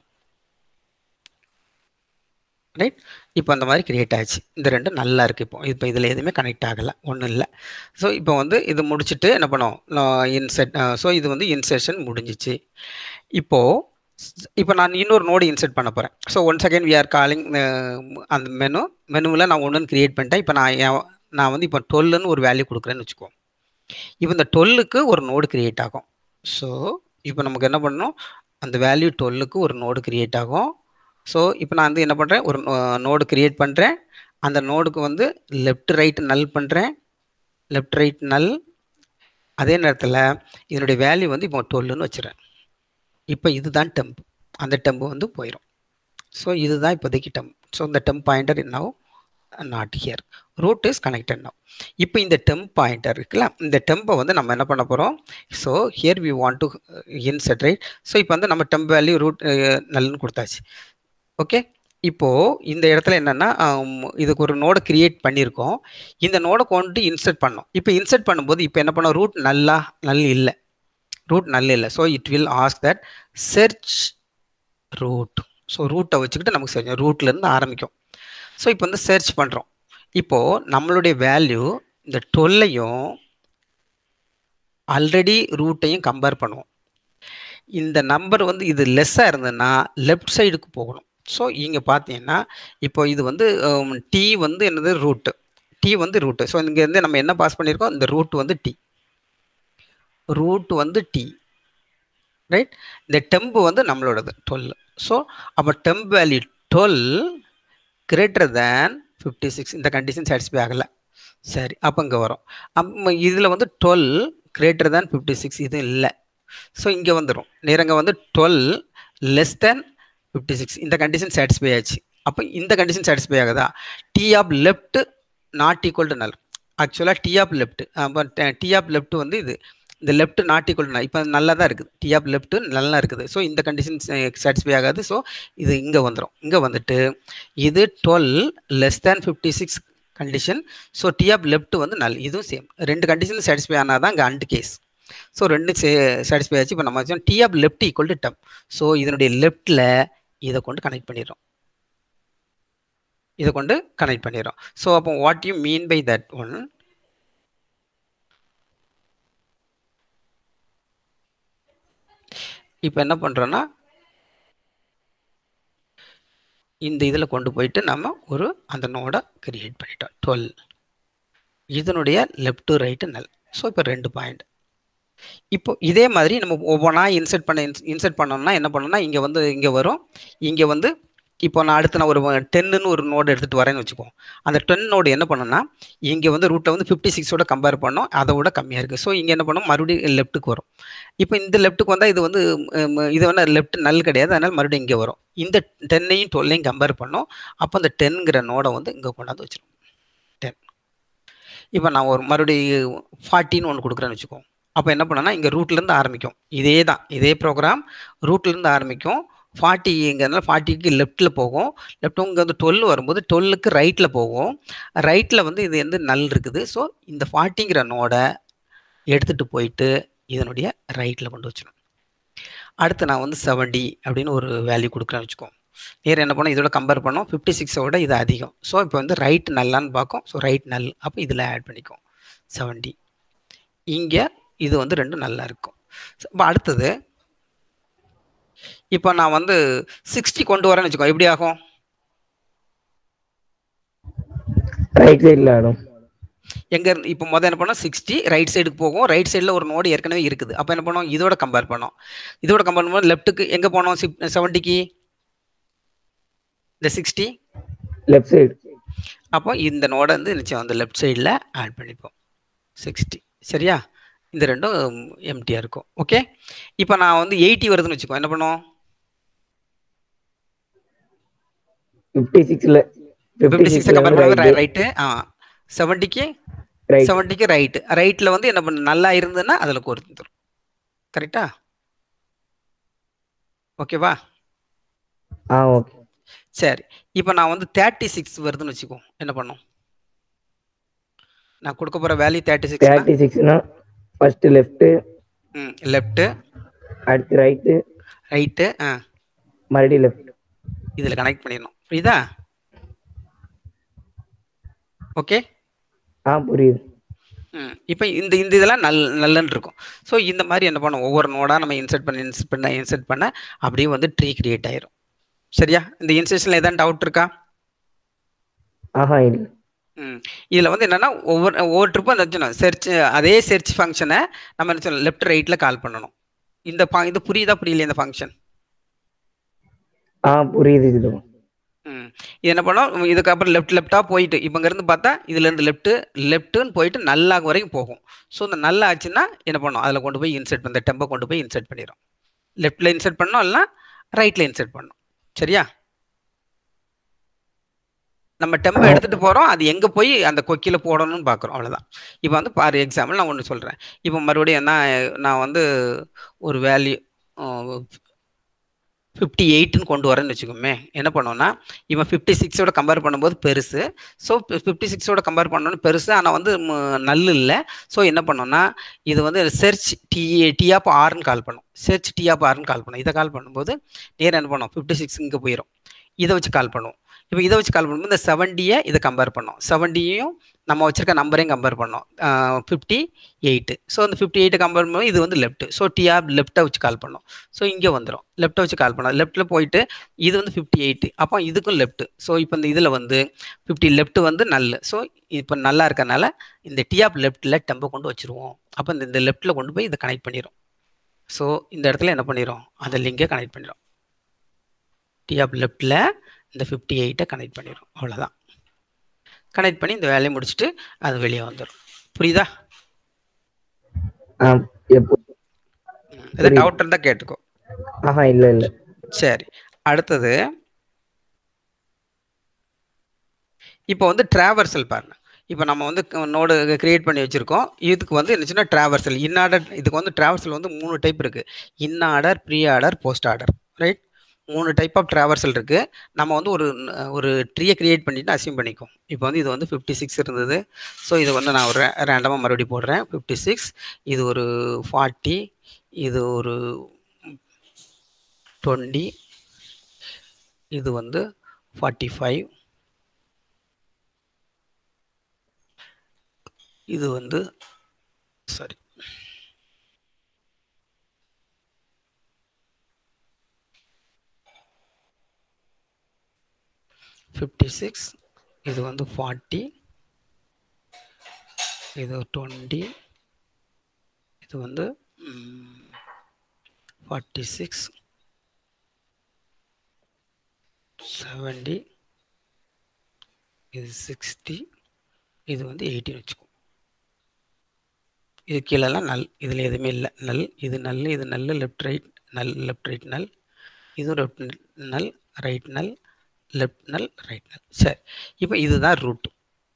ரைட் இப்போ அந்த மாதிரி கிரியேட் ஆச்சு இந்த ரெண்டும் நல்லா இருக்குது இப்போ இப்போ இதில் எதுவுமே கனெக்ட் ஆகலை ஒன்றும் இல்லை ஸோ இப்போ வந்து இது முடிச்சுட்டு என்ன பண்ணோம் இன்செட் ஸோ இது வந்து இன்செஷன் முடிஞ்சிச்சு இப்போது இப்போ நான் இன்னொரு நோடு இன்செர்ட் பண்ண போகிறேன் so one second we are calling அந்த மெனு மெனுவில் நான் ஒன்று கிரியேட் பண்ணிட்டேன் இப்போ நான் நான் வந்து இப்போ டுவெல்லுன்னு ஒரு வேல்யூ கொடுக்குறேன்னு வச்சுக்கோ இப்போ இந்த டுவெல்லுக்கு ஒரு நோடு கிரியேட் ஆகும் ஸோ இப்போ நமக்கு என்ன பண்ணணும் அந்த வேல்யூ டுவெல்லுக்கு ஒரு நோடு கிரியேட் ஆகும் ஸோ இப்போ நான் வந்து என்ன பண்ணுறேன் ஒரு நோடு கிரியேட் பண்ணுறேன் அந்த நோடுக்கு வந்து லெஃப்ட் ரைட் நல் பண்ணுறேன் லெஃப்ட் ரைட் நல் அதே நேரத்தில் இதனுடைய வேல்யூ வந்து இப்போ டுவெல்லுன்னு வச்சுறேன் இப்போ இதுதான் டெம்ப் அந்த டெம்ப் வந்து போயிடும் ஸோ இதுதான் இப்போதைக்கு டெம்ப் ஸோ இந்த temp pointer now not here root is connected now இப்போ இந்த டெம்ப் பாயிண்டர் இருக்குல்ல இந்த டெம்பை வந்து நம்ம என்ன பண்ண போகிறோம் so here we want to insert right so இப்போ வந்து நம்ம டெம்ப் வேல்யூ ரூட் நல்லுன்னு கொடுத்தாச்சு ஓகே இப்போது இந்த இடத்துல என்னென்னா இதுக்கு ஒரு நோடை கிரியேட் பண்ணியிருக்கோம் இந்த நோடை கொண்டு இன்சர்ட் பண்ணோம் இப்போ இன்சர்ட் பண்ணும்போது இப்போ என்ன பண்ணோம் ரூட் நல்லா நல் இல்லை ரூட் நல்ல இல்லை so it will ask that search root so ரூட்டை வச்சுக்கிட்டு நமக்கு சரி ரூட்லேருந்து ஆரம்பிக்கும் ஸோ இப்போ வந்து சர்ச் பண்ணுறோம் இப்போது நம்மளுடைய வேல்யூ இந்த டுவெல்லையும் ஆல்ரெடி ரூட்டையும் கம்பேர் பண்ணுவோம் இந்த நம்பர் வந்து இது லெஸ்ஸாக இருந்ததுன்னா லெஃப்ட் சைடுக்கு போகணும் ஸோ இங்கே பார்த்தீங்கன்னா இப்போ இது வந்து டி வந்து என்னது ரூட்டு டி வந்து ரூட்டு ஸோ இங்கேருந்து நம்ம என்ன பாஸ் பண்ணியிருக்கோம் இந்த ரூட் வந்து டி ரூட் வந்து டி ரைட் இந்த டெம்பு வந்து நம்மளோடது டுவெல் ஸோ அப்போ temp value twelve greater than fifty six இந்த கண்டிஷன் சாட்டிஸ்ஃபை ஆகலை சரி அப்போ இங்கே வரும் அப்போ இதில் வந்து twelve greater than fifty six இது இல்லை ஸோ இங்கே வந்துடும் நேரங்க வந்து twelve less than fifty six இந்த கண்டிஷன் சாட்டிஸ்ஃபை ஆச்சு அப்போ இந்த கண்டிஷன் சாட்டிஸ்ஃபை ஆகுதா T of left not equal to null ஆக்சுவலாக டி ஆஃப் லெஃப்ட் அப்போ டி ஆஃப் லெஃப்ட் வந்து இது இந்த லெஃப்ட் நாட் ஈக்குவல் இப்போ நல்லா தான் இருக்குது டி ஆஃப் லெஃப்ட் நல்லா இருக்குது ஸோ இந்த கண்டிஷன் சாட்டிஸ்ஃபை ஆகாது ஸோ இது இங்கே வந்துடும் இங்கே வந்துட்டு இது twelve less than fifty six condition so T of left வந்து நல் இதுவும் சேம் ரெண்டு கண்டிஷன் சாட்டிஸ்ஃபை ஆனால் தான் இங்கே அண்ட் கேஸ் ஸோ ரெண்டு சே சாட்டிஸ்ஃபை ஆச்சு இப்போ நம்ம வச்சோம் T of left equal to temp so இதனுடைய லெஃப்டில் இதை கொண்டு கனெக்ட் பண்ணிடுறோம் இதை கொண்டு கனெக்ட் பண்ணிடுறோம் ஸோ அப்போ what you mean by that one இப்போ என்ன பண்ணுறோன்னா இந்த இதில் கொண்டு போயிட்டு நம்ம ஒரு அந்த நோடை கிரியேட் பண்ணிட்டோம் டுவெல் இதனுடைய லெஃப்ட் ரைட்டு நல் ஸோ இப்போ ரெண்டு பாயிண்ட் இப்போ இதே மாதிரி நம்ம ஒவ்வொன்றா இன்செர்ட் பண்ண இன்செர்ட் பண்ணோம்னா என்ன பண்ணோம்னா இங்கே வந்து இங்கே வரும் இங்கே வந்து இப்போ நான் அடுத்து நான் ஒரு டென்னுன்னு ஒரு நோடு எடுத்துகிட்டு வரேன்னு வச்சுக்கோ அந்த டென் நோடு என்ன பண்ணோம்னா இங்கே வந்து ரூட்டை வந்து ஃபிஃப்டி சிக்ஸோட கம்பேர் பண்ணோம் அதை விட கம்மியாக இருக்குது ஸோ இங்கே என்ன பண்ணோம் மறுபடியும் லெஃப்ட்டுக்கு வரும் இப்போ இந்த லெஃப்ட்டுக்கு வந்தால் இது வந்து இது வந்து லெஃப்ட் நல் கிடையாது அதனால் மறுபடியும் இங்கே வரும் இந்த டென்னையும் டுவெல்லையும் கம்பேர் பண்ணோம் அப்போ அந்த டென்ங்கிற நோடை வந்து இங்கே கொண்டாந்து வச்சிடும் டென் இப்போ நான் ஒரு மறுபடியும் ஃபார்ட்டின்னு ஒன்று கொடுக்குறேன்னு வச்சுக்கோ அப்போ என்ன பண்ணனா இங்கே ரூட்லேருந்து ஆரம்பிக்கும் இதே தான் இதே ப்ரோக்ராம் ரூட்லேருந்து ஆரம்பிக்கும் ஃபார்ட்டிங்கிறதுனால ஃபார்ட்டிக்கு லெஃப்ட்டில் போகும் லெஃப்ட் இங்கே வந்து டுவெல் வரும்போது டுவெல்லுக்கு ரைட்டில் போகும் ரைட்டில் வந்து இது வந்து நல் இருக்குது ஸோ இந்த ஃபார்ட்டிங்கிற நோடை எடுத்துகிட்டு போயிட்டு இதனுடைய ரைட்டில் கொண்டு வச்சிடும் அடுத்து நான் வந்து செவன்டி அப்படின்னு ஒரு வேல்யூ கொடுக்குறேன்னு வச்சுக்கோ நேர் என்ன பண்ணோம் இதோட கம்பேர் பண்ணோம் ஃபிஃப்டி சிக்ஸோட இது அதிகம் ஸோ இப்போ வந்து ரைட் நல்லான்னு பார்க்கும் ஸோ ரைட் நல் அப்போ இதில் ஆட் பண்ணிக்கும் செவன்டி இங்கே இது வந்து ரெண்டும் நல்லா இருக்கும் இப்போ அடுத்தது இப்போ நான் வந்து சிக்ஸ்டி கொண்டு வரேன்னு வச்சுக்கோ எப்படி ஆகும் ரைட் சைடில் ஆடும் எங்க இருந்து இப்போ மொதல் என்ன பண்ணோம் சிக்ஸ்டி ரைட் சைடுக்கு போகும் ரைட் சைடில் ஒரு நோடு ஏற்கனவே இருக்குது அப்போ என்ன பண்ணோம் இதோட கம்பேர் பண்ணோம் இதோட கம்பேர் பண்ணும்போது லெஃப்ட்டுக்கு எங்கே போனோம் சிப் செவன்ட்டிக்கு இந்த சிக்ஸ்டி லெஃப்ட் சைடு அப்போ இந்த நோடை வந்து நிச்சயம் வந்து லெஃப்ட் சைடில் ஆட் பண்ணிப்போம் சிக்ஸ்டி சரியா இந்த ரெண்டும் எம்டியாக இருக்கும் ஓகே இப்போ நான் வந்து எயிட்டி வருதுன்னு வச்சுக்கோ என்ன பண்ணுவோம் ஃபிஃப்டி சிக்ஸில் ஃபிஃப்டி சிக்ஸை கம்பேர் பண்ணும்போது ரைட்டு ஆ செவன்ட்டிக்கு ரைட் செவன்ட்டிக்கு ரைட்டு ரைட்டில் வந்து என்ன பண்ண நல்லா இருந்ததுன்னா அதில் கோர்த்துரும் கரெக்டா ஓகேவா ஆ ஓகே சரி இப்போ நான் வந்து தேர்ட்டி சிக்ஸ் வருதுன்னு வச்சுக்கோ என்ன பண்ணும் நான் கொடுக்க போகிற வேல்யூ தேர்ட்டி சிக்ஸ் தேர்ட்டி சிக்ஸ்னா ஃபர்ஸ்ட் லெஃப்ட்டு ம் லெஃப்ட்டு அடுத்து ரைட்டு ரைட்டு ஆ மறுபடியும் லெஃப்ட் இதில் கனெக்ட் பண்ணிடணும் புரியுதா ஓகே ஆ புரியுது ம் இப்போ இந்த இந்த இதெல்லாம் நல் நல்லன்னு இருக்கும் ஸோ இந்த மாதிரி என்ன பண்ணும் ஒவ்வொரு நோடாக நம்ம இன்சர்ட் பண்ண இன்சர்ட் பண்ண இன்சர்ட் பண்ண அப்படியே வந்து ட்ரீ கிரியேட் ஆயிரும் சரியா இந்த இன்சர்ஷனில் எதாவது டவுட் இருக்கா ஆஹா இல்லை ம் இதில் வந்து என்னென்னா ஒவ்வொரு ஒவ்வொரு ட்ரிப்பும் அந்த வச்சுக்கணும் செர்ச் அதே செர்ச் ஃபங்க்ஷனை நம்ம என்ன சொல்லணும் லெஃப்ட் ரைட்டில் கால் பண்ணணும் இந்த பா இது புரியுதா புரியலையா இந்த ஃபங்க்ஷன் ஆ புரியுது இது ம் இது என்ன பண்ணோம் இதுக்கப்புறம் லெஃப்ட் லெஃப்டாக போயிட்டு இப்போ இங்கேருந்து பார்த்தா இதுலேருந்து லெஃப்ட்டு லெஃப்ட்டுன்னு போயிட்டு நல்லா வரைக்கும் போகும் ஸோ இந்த நல்லா ஆச்சுன்னா என்ன பண்ணும் அதில் கொண்டு போய் இன்சர்ட் பண்ண டெம்பை கொண்டு போய் இன்சர்ட் பண்ணிடும் லெஃப்ட்டில் இன்சர்ட் பண்ணோம் இல்லைனா ரைட்டில் இன்சர்ட் பண்ணணும் சரியா நம்ம டெம்பை எடுத்துகிட்டு போகிறோம் அது எங்கே போய் அந்த கொக்கியில் போடணும்னு பார்க்குறோம் அவ்வளோதான் இப்போ வந்து ஃபார் எக்ஸாம்பிள் நான் ஒன்று சொல்கிறேன் இப்போ மறுபடியும் நான் நான் வந்து ஒரு வேல்யூ ஃபிஃப்டி எயிட்னு கொண்டு வரேன்னு வச்சுக்கோமே என்ன பண்ணோம்னா இவன் ஃபிஃப்டி சிக்ஸோட கம்பேர் பண்ணும்போது பெருசு ஸோ ஃபிஃப்டி சிக்ஸோட கம்பேர் பண்ணோன்னு பெருசு ஆனால் வந்து ம- நல்லு இல்லை ஸோ என்ன பண்ணோம்னா இது வந்து செர்ச் டி டி ஆப் ஆர்னு கால் பண்ணும் செர்ச் டி ஆப் ஆர்னு கால் பண்ணும் இதை கால் பண்ணும்போது நேரம் என்ன பண்ணும் ஃபிஃப்டி சிக்ஸ் இங்கே போயிடும் இதை வச்சு கால் பண்ணுவோம் இப்போ இதை வச்சு கால் பண்ணும்போது இந்த செவன்டியை இதை கம்பேர் பண்ணோம் செவன்டியையும் நம்ம வச்சிருக்க நம்பரையும் கம்பேர் பண்ணோம் ஃபிஃப்டி எயிட்டு ஸோ அந்த ஃபிஃப்டி எயிட்டை கம்பேர் பண்ணும்போது இது வந்து லெஃப்ட் ஸோ டிஆர் லெஃப்ட்டை வச்சு கால் பண்ணோம் ஸோ இங்கே வந்துடும் லெஃப்ட்டை வச்சு கால் பண்ணோம் லெஃப்ட்டில் போயிட்டு இது வந்து ஃபிஃப்டி எயிட்டு அப்போ இதுக்கும் லெஃப்ட் ஸோ இப்போ இந்த இதில் வந்து ஃபிஃப்டி லெஃப்ட் வந்து நல்ல ஸோ இப்போ நல்லா இருக்கறனால இந்த டிஆப் லெஃப்ட்டில் டெம்பை கொண்டு வச்சுருவோம் அப்போ இந்த இந்த லெஃப்ட்டில் கொண்டு போய் இதை கனெக்ட் பண்ணிடும் ஸோ இந்த இடத்துல என்ன பண்ணிடும் அந்த லிங்கை கனெக்ட் பண்ணிடும் டிஆப் லெஃப்ட்டில் இந்த ஃபிஃப்டி எயிட்டை கனெக்ட் பண்ணிடும் அவ்வளோதான் கனெக்ட் பண்ணி இந்த வேலையை முடிச்சுட்டு அது வெளியே வந்துடும் புரியுதா ஆ எப்போ எதாவது டவுட் இருந்தால் கேட்டுக்கோ ஆஹா இல்லை இல்லை சரி அடுத்தது இப்போ வந்து டிராவர்சல் பாருங்க இப்போ நம்ம வந்து நோடு கிரியேட் பண்ணி வச்சுருக்கோம் இதுக்கு வந்து என்னச்சுன்னா டிராவர்சல் இன்னார்டர் இதுக்கு வந்து டிராவர்சல் வந்து மூணு டைப் இருக்குது in order pre order post order right மூணு டைப் ஆஃப் டிராவர்சல் இருக்குது நம்ம வந்து ஒரு ஒரு ட்ரீயை கிரியேட் பண்ணிட்டு அசியூம் பண்ணிக்கும் இப்போ வந்து இது வந்து ஃபிஃப்டி சிக்ஸ் இருந்தது ஸோ இது வந்து நான் ஒரு ரேண்டமாக மறுபடியும் போடுறேன் ஃபிஃப்டி சிக்ஸ் இது ஒரு ஃபார்ட்டி இது ஒரு டுவெண்ட்டி இது வந்து ஃபார்ட்டி ஃபைவ் இது வந்து சாரி ஃபிஃப்டி சிக்ஸ் இது வந்து ஃபார்ட்டி இது டுவெண்ட்டி இது வந்து ஃபார்ட்டி சிக்ஸ் செவன்டி இது சிக்ஸ்டி இது வந்து எயிட்டின்னு வச்சுக்கோ இது கீழெல்லாம் நல் இதில் எதுவுமே இல்லை நல் இது நல் இது null left right null left right null இதுவும் லெஃப்ட் நல் ரைட் நல் லெஃப்ட் நல் ரைட் நல் சரி இப்போ இதுதான் ரூட்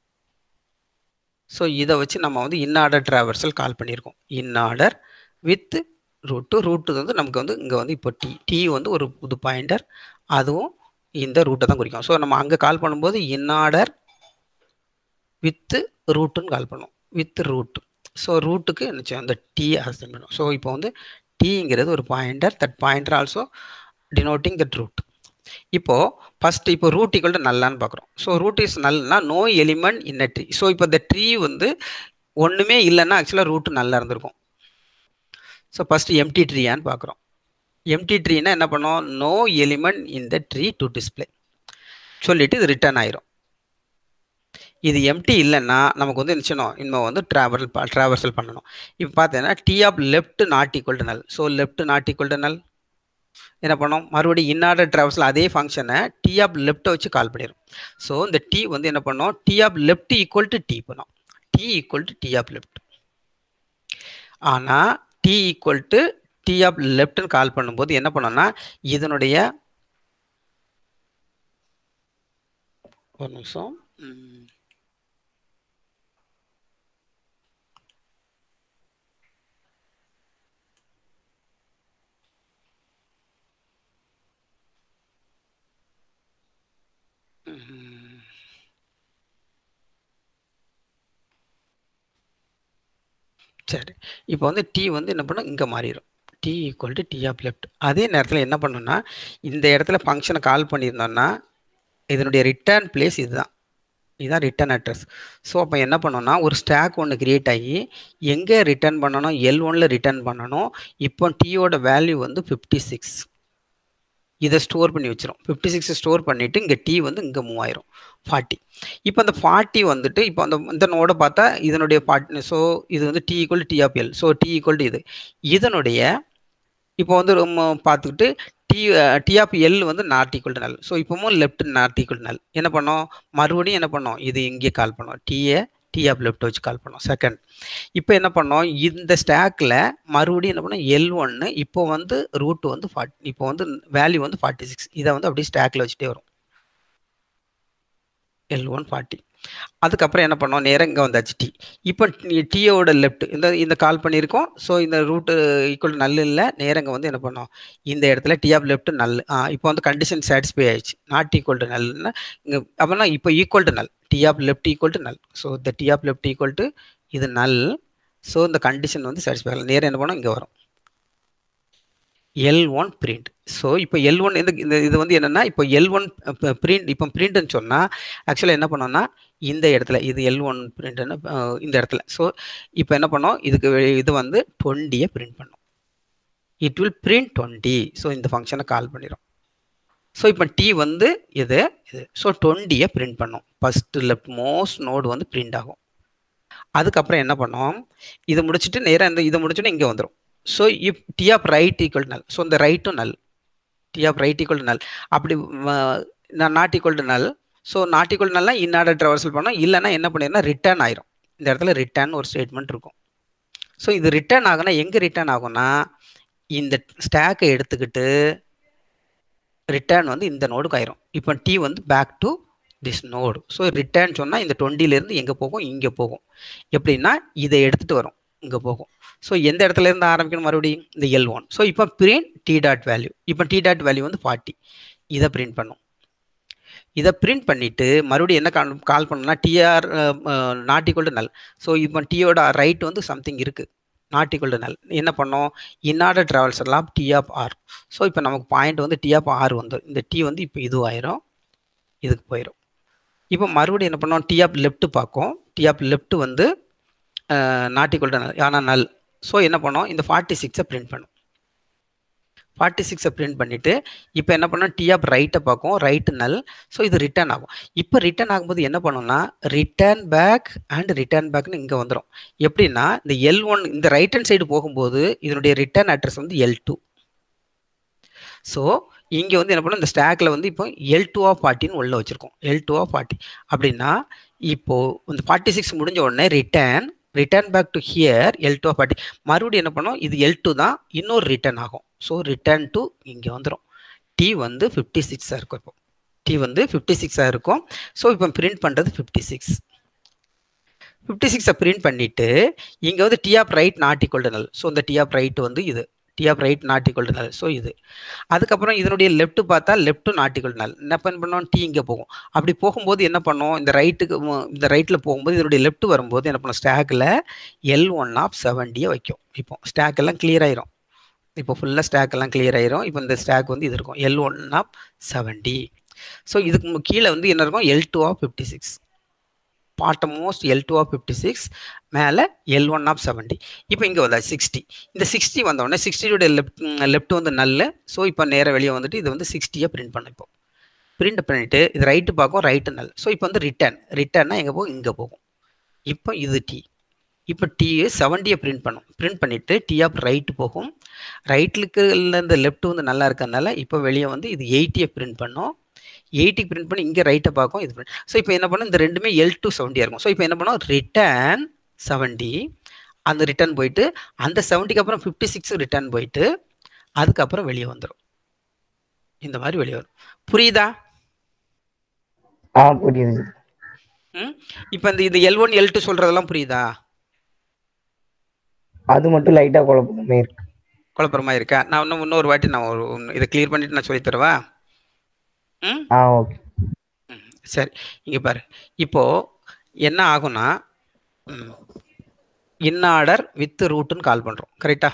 ஸோ இதை வச்சு நம்ம வந்து இன் ஆர்டர் ட்ராவர்சல் கால் பண்ணியிருக்கோம் in order with root root வந்து நமக்கு வந்து இங்கே வந்து இப்போ டி டி வந்து ஒரு புது பாயிண்டர் அதுவும் இந்த ரூட்டை தான் குறிக்கும் ஸோ நம்ம அங்கே கால் பண்ணும்போது இன் ஆர்டர் வித்து ரூட்டுன்னு கால் பண்ணுவோம் வித் ரூட் ஸோ ரூட்டுக்கு என்ன அந்த டி அசைன் பண்ணுவோம் ஸோ இப்போ வந்து டீங்கிறது ஒரு pointer that pointer also denoting that root இப்போது ஃபஸ்ட் இப்போ ரூட் ஈக்குவல் டு நல்லான்னு பார்க்குறோம் ஸோ ரூட் இஸ் நல்னா no element in a tree so இப்போ இந்த ட்ரீ வந்து ஒன்றுமே இல்லைன்னா ஆக்சுவலாக ரூட்டு நல்லா இருந்திருக்கும் ஸோ ஃபஸ்ட்டு எம்டி ட்ரீயான்னு பார்க்குறோம் எம்டி ட்ரீனா என்ன பண்ணோம் no element in the tree to display சொல்லிட்டு இது ரிட்டர்ன் ஆயிரும் இது எம்டி இல்லைன்னா நமக்கு வந்து என்ன செய்யணும் இன்னும் வந்து ட்ராவல் ட்ராவர்சல் பண்ணணும் இப்போ பார்த்தீங்கன்னா T of left not equal to null so left not equal to null என்ன பண்ணோம் மறுபடியும் இன்னார்டர் ட்ராவல்ஸில் அதே ஃபங்க்ஷனை டி ஆஃப் லெஃப்ட்டை வச்சு கால் பண்ணிடும் ஸோ இந்த டி வந்து என்ன பண்ணோம் T of left equal to T பண்ணோம் T equal to T of left ஆனால் T equal to T of லெஃப்ட்னு கால் பண்ணும்போது என்ன பண்ணோம்னா இதனுடைய ஒரு நிமிஷம் ம். ம். சரி இப்போ வந்து டி வந்து என்ன பண்ணும் இங்கே மாறிடும் T equal to T of left அதே நேரத்தில் என்ன பண்ணணும்னா இந்த இடத்துல ஃபங்க்ஷனை கால் பண்ணியிருந்தோம்னா இதனுடைய ரிட்டர்ன் பிளேஸ் இதுதான் இதுதான் ரிட்டர்ன் அட்ரஸ் ஸோ அப்போ என்ன பண்ணோம்னா ஒரு ஸ்டாக் ஒன்று கிரியேட் ஆகி எங்கே ரிட்டர்ன் பண்ணணும் எல் ஒனில் ரிட்டர்ன் பண்ணணும் இப்போ டீயோட வேல்யூ வந்து ஃபிஃப்டி சிக்ஸ் இதை ஸ்டோர் பண்ணி வச்சிரும் ஃபிஃப்டி சிக்ஸ் ஸ்டோர் பண்ணிவிட்டு இங்கே டி வந்து இங்கே மூவ் ஆயிரும் ஃபார்ட்டி இப்போ அந்த ஃபார்ட்டி வந்துட்டு இப்போ அந்த இந்த நோடை பார்த்தா இதனுடைய ஃபார்ட்டி ஸோ இது வந்து T equal T of L so T equal to இது இதனுடைய இப்போ வந்து ரொம்ப பார்த்துக்கிட்டு டி டி ஆஃப் எல் வந்து not equal to null so இப்போவும் லெஃப்ட் நாட் ஈக்குவல் நல் என்ன பண்ணோம் மறுபடியும் என்ன பண்ணோம் இது இங்கே கால் பண்ணோம் டிஏ டி ஆஃப் லெஃப்ட் வச்சு கால் பண்ணோம் செகண்ட் இப்போ என்ன பண்ணோம் இந்த ஸ்டாக்கில் மறுபடியும் என்ன பண்ணோம் எல் ஒன்று இப்போ வந்து ரூட் வந்து ஃபார்ட் இப்போ வந்து வேல்யூ வந்து ஃபார்ட்டி சிக்ஸ் இதை வந்து அப்படியே ஸ்டாக்கில் வச்சுட்டே வரும் எல் ஒன் ஃபார்ட்டி அதுக்கப்புறம் என்ன பண்ணோம் நேரம் இங்கே வந்தாச்சு டி இப்போ டியோட லெஃப்ட் இந்த இந்த கால் பண்ணியிருக்கோம் ஸோ இந்த ரூட்டு ஈக்குவல் நல்ல இல்லை நேரம் இங்கே வந்து என்ன பண்ணோம் இந்த இடத்துல டி ஆஃப் லெஃப்ட் நல் இப்போ வந்து கண்டிஷன் சாட்டிஸ்ஃபை ஆயிடுச்சு நாட் ஈக்குவல் டு நல்னா இங்கே அப்படின்னா இப்போ equal to null T of left equal to null so இந்த T of left equal to இது நல் ஸோ இந்த கண்டிஷன் வந்து சாட்டிஸ்ஃபை ஆகலாம் நேரம் என்ன பண்ணோம் இங்கே வரும் எல் ஒன் பிரிண்ட் ஸோ இப்போ எல் ஒன் இந்த இந்த இது வந்து என்னென்னா இப்போ எல் ஒன் பிரிண்ட் இப்போ பிரிண்ட்னு சொன்னால் ஆக்சுவலாக என்ன பண்ணோம்னா இந்த இடத்துல இது எல் ஒன் பிரிண்ட்னு இந்த இடத்துல ஸோ இப்போ என்ன பண்ணோம் இதுக்கு வெ- இது வந்து டுவெண்ட்டியை பிரிண்ட் பண்ணும் it will print twenty so இந்த ஃபங்க்ஷனை கால் பண்ணிடும் ஸோ இப்போ டி வந்து இது இது ஸோ டுவெண்ட்டியை பிரிண்ட் பண்ணும் ஃபஸ்ட்டு லெஃப்ட் மோஸ்ட் நோடு வந்து பிரிண்ட் ஆகும் அதுக்கப்புறம் என்ன பண்ணோம் இதை முடிச்சுட்டு நேராக இந்த இதை முடிச்சுட்டு இங்கே வந்துடும் so if T of right equal null so இந்த ரைட்டும் null T of right equal null அப்படி not equal to null so not equal நல்லா இன்னார்டர் ட்ராவல்சல் பண்ணோம் இல்லைன்னா என்ன பண்ணிருந்தா ரிட்டர்ன் ஆயிரும் இந்த இடத்துல ரிட்டர்ன் ஒரு ஸ்டேட்மெண்ட் இருக்கும் ஸோ இது ரிட்டர்ன் ஆகுனா எங்கே ரிட்டர்ன் ஆகும்னா இந்த ஸ்டாக்கை எடுத்துக்கிட்டு ரிட்டர்ன் வந்து இந்த நோடுக்கு ஆயிரும் இப்போ டி வந்து back to this node so return சொன்னால் இந்த டுவெண்ட்டிலேருந்து எங்கே போகும் இங்கே போகும் எப்படின்னா இதை எடுத்துகிட்டு வரும் இங்கே போகும் ஸோ எந்த இடத்துல இருந்து ஆரம்பிக்கணும் மறுபடியும் இந்த எல் ஒன் ஸோ இப்போ பிரிண்ட் டி டாட் வேல்யூ இப்போ டி டாட் வேல்யூ வந்து ஃபார்ட்டி இதை பிரிண்ட் பண்ணும் இதை பிரிண்ட் பண்ணிவிட்டு மறுபடியும் என்ன கால் கால் பண்ணணும்னா TR not equal to null so இப்போ டியோட ரைட் வந்து சம்திங் இருக்குது நாட் ஈக்குவல் டு நல் என்ன பண்ணோம் இன்னார்டர் ட்ராவல்ஸ் எல்லாம் டி ஆஃப் ஆர் ஸோ இப்போ நமக்கு பாயிண்ட் வந்து டி ஆஃப் ஆர் வந்துடும் இந்த டி வந்து இப்போ இதுவாயிரும் இதுக்கு போயிடும் இப்போ மறுபடியும் என்ன பண்ணோம் டி ஆஃப் லெஃப்ட் பார்க்கும் டி ஆஃப் லெஃப்ட் வந்து நாட் ஈக்குவல் டு நல் ஆனால் நல் ஸோ என்ன பண்ணோம் இந்த ஃபார்ட்டி சிக்ஸை பிரிண்ட் பண்ணும் ஃபார்ட்டி சிக்ஸை பிரிண்ட் பண்ணிவிட்டு இப்போ என்ன பண்ணோம் டி ஆஃப் ரைட்டை பார்க்கும் ரைட் நல் ஸோ இது ரிட்டர்ன் ஆகும் இப்போ ரிட்டர்ன் ஆகும்போது என்ன பண்ணோம்னா ரிட்டர்ன் பேக் அண்ட் ரிட்டர்ன் பேக்னு இங்கே வந்துடும் எப்படின்னா இந்த எல் ஒன் இந்த ரைட் ஹேண்ட் சைடு போகும்போது இதனுடைய ரிட்டர்ன் அட்ரஸ் வந்து எல் டூ ஸோ இங்கே வந்து என்ன பண்ணோம் இந்த ஸ்டாக்கில் வந்து இப்போ எல் டூ ஆஃப் ஃபார்ட்டின்னு உள்ள வச்சுருக்கோம் எல் டூ ஆஃப் ஃபார்ட்டி அப்படின்னா இப்போது இந்த ஃபார்ட்டி சிக்ஸ் முடிஞ்ச உடனே return return back to here L two of forty மறுபடியும் என்ன பண்ணோம் இது எல் டூ தான் இன்னொரு ரிட்டர்ன் ஆகும் ஸோ ரிட்டர்ன் டு இங்கே வந்துடும் டி வந்து ஃபிஃப்டி சிக்ஸாக இருக்கும் இப்போ டி வந்து ஃபிஃப்டி சிக்ஸாக இருக்கும் ஸோ இப்போ பிரிண்ட் பண்ணுறது ஃபிஃப்டி சிக்ஸ் ஃபிஃப்டி சிக்ஸை பிரிண்ட் பண்ணிவிட்டு இங்கே வந்து T of right not equal to null so இந்த டி ஆஃப் ரைட் வந்து இது T of right not equal to null so இது அதுக்கப்புறம் இதனுடைய லெஃப்ட் பார்த்தா லெஃப்ட் நாட் ஈக்குவல் நல் என்ன பண்ணோம் டி இங்கே போகும் அப்படி போகும்போது என்ன பண்ணோம் இந்த ரைட்டுக்கு இந்த ரைட்டில் போகும்போது இதனுடைய லெஃப்ட் வரும்போது என்ன பண்ணும் ஸ்டாக்கில் எல் ஒன் ஆஃப் செவன்டியை வைக்கும் இப்போ ஸ்டாக் எல்லாம் கிளியர் ஆயிரும் இப்போ ஃபுல்லாக ஸ்டாக் எல்லாம் கிளியர் ஆயிரும் இப்போ இந்த ஸ்டாக் வந்து இது இருக்கும் L one of seventy so இதுக்கு மு- கீழே வந்து என்ன இருக்கும் L two of fifty six bottom most L two of fifty six மேலே எல் ஒன் ஆஃப் செவன்ட்டி இப்போ இங்கே வந்தா சிக்ஸ்டி இந்த சிக்ஸ்டி வந்தோடனே சிக்ஸ்டியோட லெஃப்ட் லெஃப்ட் வந்து நல்ல ஸோ இப்போ நேராக வெளியே வந்துட்டு இது வந்து சிக்ஸ்டியை பிரிண்ட் பண்ண இப்போ பிரிண்ட் பண்ணிட்டு இது ரைட்டு பார்க்கும் ரைட்டு நல் ஸோ இப்போ வந்து ரிட்டர்ன் ரிட்டர்னா எங்கே போகும் இங்கே போகும் இப்போ இது டி இப்போ டி செவன்ட்டியை பிரிண்ட் பண்ணும் பிரிண்ட் பண்ணிவிட்டு டி ஆஃப் ரைட்டு போகும் ரைட்டுக்கு இந்த லெஃப்ட் வந்து நல்லா இருக்கிறதுனால இப்போ வெளியே வந்து இது எயிட்டியை பிரிண்ட் பண்ணும் எயிட்டி பிரிண்ட் பண்ணி இங்கே ரைட்டை பார்க்கும் இது ஸோ இப்போ என்ன பண்ணும் இந்த ரெண்டுமே எல் டு செவன்ட்டியாக இருக்கும் ஸோ இப்போ என்ன பண்ணும் ரிட்டர்ன் செவன்ட்டி அந்த ரிட்டர்ன் போயிட்டு அந்த செவன்ட்டிக்கு அப்புறம் ஃபிஃப்டி சிக்ஸ் ரிட்டர்ன் போயிட்டு அதுக்கப்புறம் வெளியே வந்துடும் இந்த மாதிரி வெளியே வரும் புரியுதா ஆ புரியுது ம் இப்போ இந்த இது எல் ஒன் எல் டூ சொல்கிறதெல்லாம் புரியுதா அது மட்டும் லைட்டா குழப்பமே இருக்கு குழப்பமா இருக்கா நான் இன்னும் இன்னொரு வாட்டி நான் ஒரு ஒண்ணு இதை கிளியர் பண்ணிட்டு நான் சொல்லித் தரவா ம் ஆ ஓகே ம், சரி இங்கே பாரு இப்போ என்ன ஆகும்னா இன்னார்டர் வித் ரூட்டுன்னு கால் பண்ணுறோம் கரெக்டா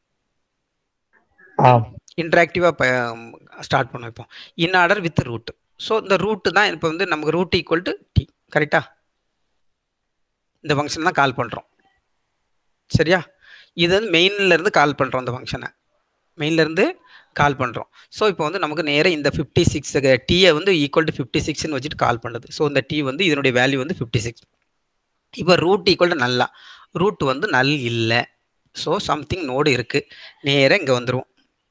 ஆ இன்ட்ராக்டிவாக ஸ்டார்ட் பண்ணோம் இப்போ inorder with root so root ரூட்டு தான் இப்போ வந்து நமக்கு ரூட் ஈக்குவல் டு டி கரெக்டா இந்த ஃபங்க்ஷன் தான் கால் பண்ணுறோம் சரியா இது வந்து மெயின்ல இருந்து கால் பண்ணுறோம் இந்த ஃபங்க்ஷனை மெயின்லேருந்து கால் பண்ணுறோம் ஸோ இப்போ வந்து நமக்கு நேராக இந்த ஃபிஃப்டி சிக்ஸ் டீயை வந்து ஈக்குவல் டு ஃபிஃப்டி சிக்ஸ்னு வச்சுட்டு கால் பண்ணுது ஸோ இந்த டி வந்து இதனுடைய வேல்யூ வந்து ஃபிஃப்டி சிக்ஸ் இப்போ ரூட் ஈக்குவல் டு நல்லா ரூட் வந்து நல் இல்லை ஸோ சம்திங் நோடு இருக்குது நேராக இங்கே வந்துடும்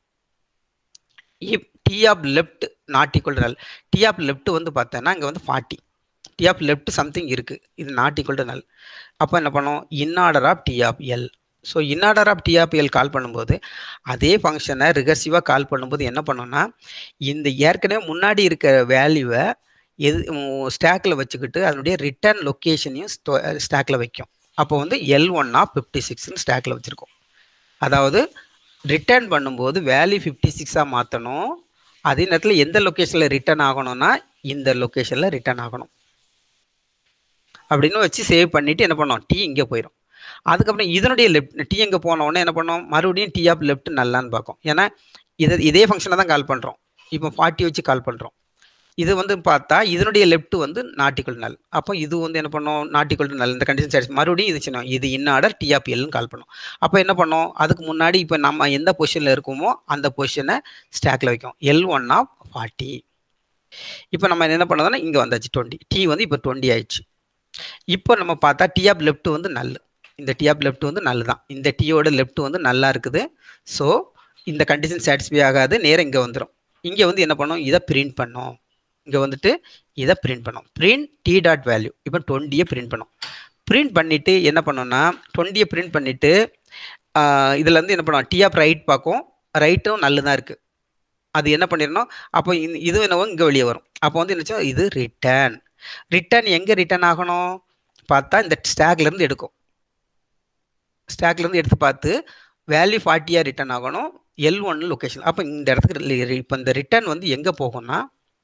if T of left not equal to null T of left வந்து பார்த்தோன்னா இங்கே வந்து forty T of left something இருக்குது இது நாட் ஈக்குவல் டு நல் அப்போ என்ன பண்ணோம் inorder of T of L so inorder of T of L call பண்ணும்போது அதே ஃபங்க்ஷனை ரிகர்சிவாக கால் பண்ணும்போது என்ன பண்ணோம்னா இந்த ஏற்கனவே முன்னாடி இருக்க வேல்யூவை எது ஸ்டாக்கில் வச்சுக்கிட்டு அதனுடைய ரிட்டர்ன் லொக்கேஷனையும் ஸ்டாக்கில் வைக்கும் அப்போ வந்து எல் ஒன் ஆஃப் ஃபிஃப்டி சிக்ஸ்னு ஸ்டாக்கில் வச்சுருக்கோம் அதாவது ரிட்டர்ன் பண்ணும்போது வேல்யூ ஃபிஃப்டி சிக்ஸாக மாற்றணும் அதே நேரத்தில் எந்த லொக்கேஷனில் ரிட்டர்ன் ஆகணும்னா இந்த லொக்கேஷனில் ரிட்டர்ன் ஆகணும் அப்படின்னு வச்சு சேவ் பண்ணிவிட்டு என்ன பண்ணோம் டி இங்கே போயிடும் அதுக்கப்புறம் இதனுடைய லெஃப்ட் டி எங்கே போன உடனே என்ன பண்ணோம் மறுபடியும் டி ஆஃப் லெஃப்ட் நல்லான்னு பார்க்கும் ஏன்னா இது இதே ஃபங்க்ஷனை தான் கால் பண்ணுறோம் இப்போ ஃபார்ட்டி வச்சு கால் பண்ணுறோம் இது வந்து பார்த்தா இதனுடைய லெஃப்ட் வந்து நாட்டிக்கல் நல் அப்போ இது வந்து என்ன பண்ணோம் நாட்டிக்கல் நல் இந்த கண்டிஷன் சாட்டிஸ் மறுபடியும் இது சின்ன இது இன் ஆர்டர் டி ஆஃப் எல்னு கால் பண்ணோம் அப்போ என்ன பண்ணோம் அதுக்கு முன்னாடி இப்போ நம்ம எந்த பொசிஷனில் இருக்கோமோ அந்த பொசிஷனை ஸ்டாக்கில் வைக்கும் எல் ஒன் ஆஃப் ஃபார்ட்டி இப்போ நம்ம என்ன பண்ணோம்னா இங்கே வந்தாச்சு டுவெண்ட்டி டி வந்து இப்போ டுவெண்ட்டி ஆயிடுச்சு இப்போ நம்ம பார்த்தா டி ஆஃப் லெஃப்ட் வந்து நல் இந்த டி ஆஃப் லெஃப்ட் வந்து நல் தான் இந்த டீயோட லெஃப்ட் வந்து நல்லா இருக்குது ஸோ இந்த கண்டிஷன் சாட்டிஸ்ஃபை ஆகாது நேரம் இங்கே வந்துடும் இங்கே வந்து என்ன பண்ணோம் இதை பிரிண்ட் பண்ணோம் இங்கே வந்துட்டு இதை பிரிண்ட் பண்ணோம் பிரிண்ட் டி டாட் வேல்யூ இப்போ டுவெண்ட்டியை பிரிண்ட் பண்ணோம் பிரிண்ட் பண்ணிவிட்டு என்ன பண்ணோம்னா டுவெண்ட்டியை பிரிண்ட் பண்ணிவிட்டு இதில் வந்து என்ன பண்ணோம் டி ஆஃப் ரைட் பார்க்கும் ரைட்டும் நல்லு தான் இருக்குது அது என்ன பண்ணிடணும் அப்போ இந்த இது என்னவோ இங்கே வெளியே வரும் அப்போ வந்து என்னச்சோ இது ரிட்டர்ன் ரிட்டர்ன் எங்கே ரிட்டர்ன் ஆகணும் பார்த்தா இந்த ஸ்டாக்லேருந்து எடுக்கும் ஸ்டாக்லேருந்து எடுத்து பார்த்து வேல்யூ ஃபார்ட்டியாக ரிட்டர்ன் ஆகணும் எல் ஒன் லொக்கேஷன் அப்போ இந்த இடத்துக்கு இப்போ இந்த ரிட்டர்ன் வந்து எங்கே போகும்னா